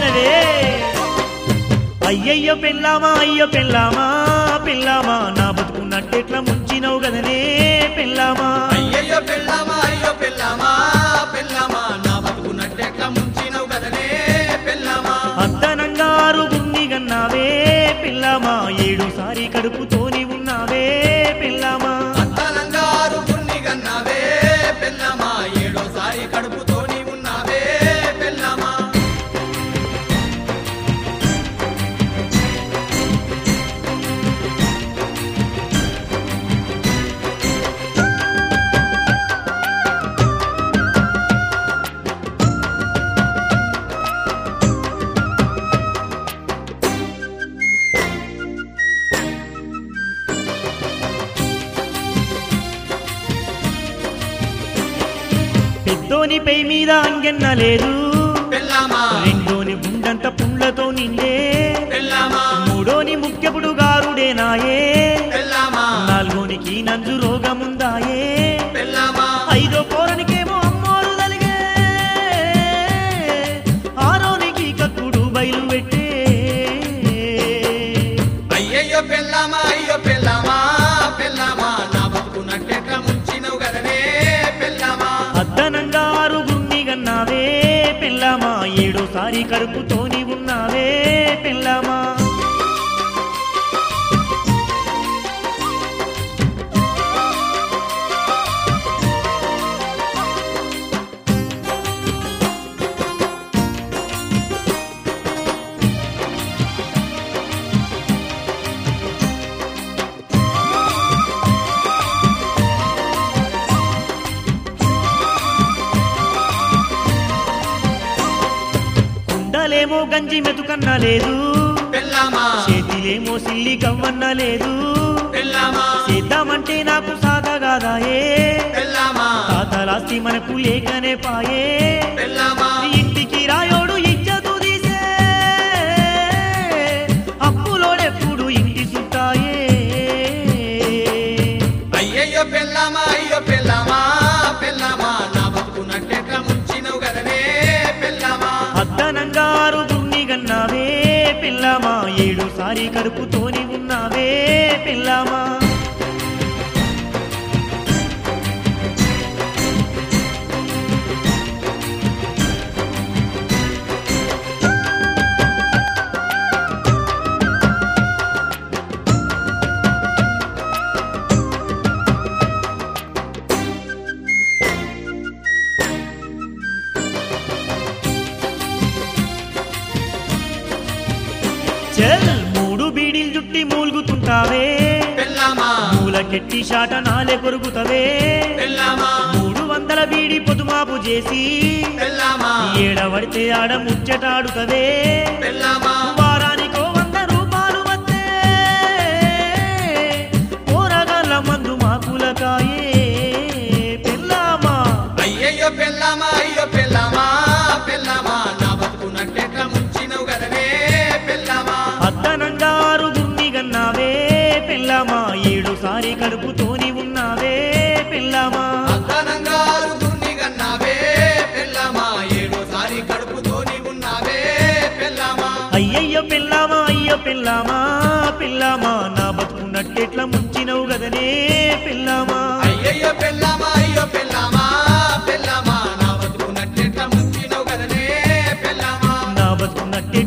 వినవే అయ్యయ్యో పెళ్ళామా అయ్యో పెళ్ళామా పెళ్ళామా నా బతుకున్నట్టెట్లా ముంచినవు కదనే పెళ్ళామా అయ్యయ్యో పెళ్ళామా అయ్యో పెళ్ళామా పెళ్ళామా నా బతుకున్నట్టెట్లా ముంచినవు కదనే పెళ్ళామా అద్దనంగా గుండి గన్నావే పెళ్ళామా ఏడుసారి కడుపుతోని ఉన్నావే పెళ్ళామా అత్తనంగా ఆరుగురిని గన్నావే పెళ్ళామా ఏడోసారి కడుపుతోని ఉన్నావే పెళ్ళామా పెద్దోని పై మీద అంగెన్న లేదు పెళ్ళామా రెండోని గుండంత పుండ్లతో నిండే పెళ్ళామా మూడోని ముఖ్యపుడు గారుడేనాయే పెళ్ళామా నాలుగోనికి నంజు రోగముందాయే పెళ్ళామా ఐదో పోరనికేమో అమ్మోరు తలిగే ఆరోనికి కక్కుడు బయలు పెట్టే అయ్యయ్యో పెళ్ళామా అయ్యో పెళ్ళామా పెళ్ళామా నా బతుకున్నట్టెట్లా ముంచినవు కదనే పెళ్ళామా అద్దనంగా ఆరు గుండి గన్నావే పెళ్ళామా ఏడోసారి కడుపుతోని ఉన్నావే పెళ్ళామా కుండలేమో గంజి మెతుకన్న లేదు పెళ్ళామా చేతిలేమో సిల్లి కవ్వన్న లేదు పెళ్ళామా చేద్దామంటే నాకు సాగగాదాయే పెళ్ళామా తాతలాస్తి మనకు లేకనే పాయే పెళ్ళామా ఇంటికి రాయోడు ఇజ్జతు తీసే అప్పులోడెప్పుడు ఇంటి చుట్టాయే అయ్యయ్యో పెళ్ళామా అయ్యో పెళ్ళామా పెళ్ళామా నా బతుకున్నట్టెట్లా ముంచినవు కదనే పెళ్ళామా అద్దనంగారు దున్ని గన్నావే పిల్లమా ఏడుసారి కడుపుతోని ఉన్నావే పిల్లమా చల్ మూడు బీడీలు జుట్టి మూలుగుతుంటావే పెళ్ళామా మూలకెట్టి షాట నాలే కొరుకుతవే పెళ్ళామా మూడు వందల బీడి పొదుమాపు చేసి పెళ్ళామా ఏడవడితే ఆడ ముచ్చటాడుతవే పెళ్ళామా వారానికో వంద రూపాయలు వస్తే పోరగాళ్ళ మందు మాకులకాయే పెళ్ళామా అయ్యయ్యో పెళ్ళామా అయ్యో పెళ్ళామా పెళ్ళామా నా బతుకున్నట్టెట్లా ముంచినవు కదనే పెళ్ళామా అద్దనంగారు గుండి గన్నావే పెళ్ళామా ఏడుసారి కడుపుతోని ఉన్నావే పెళ్ళామా అద్దనంగా ఆరుగురిని గన్నావే పెళ్ళామా ఏడోసారి కడుపుతోని ఉన్నావే పెళ్ళామా అయ్యయ్యో పెళ్ళామా అయ్యో పెళ్ళామా పెళ్ళామా నా బతుకున్నట్టెట్లా ముంచినవు గదనే పెళ్ళామా అయ్యయ్యో పెళ్ళామా అయ్యో పెళ్ళామా పెళ్ళామా నా బతుకున్నట్టెట్లా ముంచినవు కదనే పెళ్ళామా నా బతుకున్నట్టే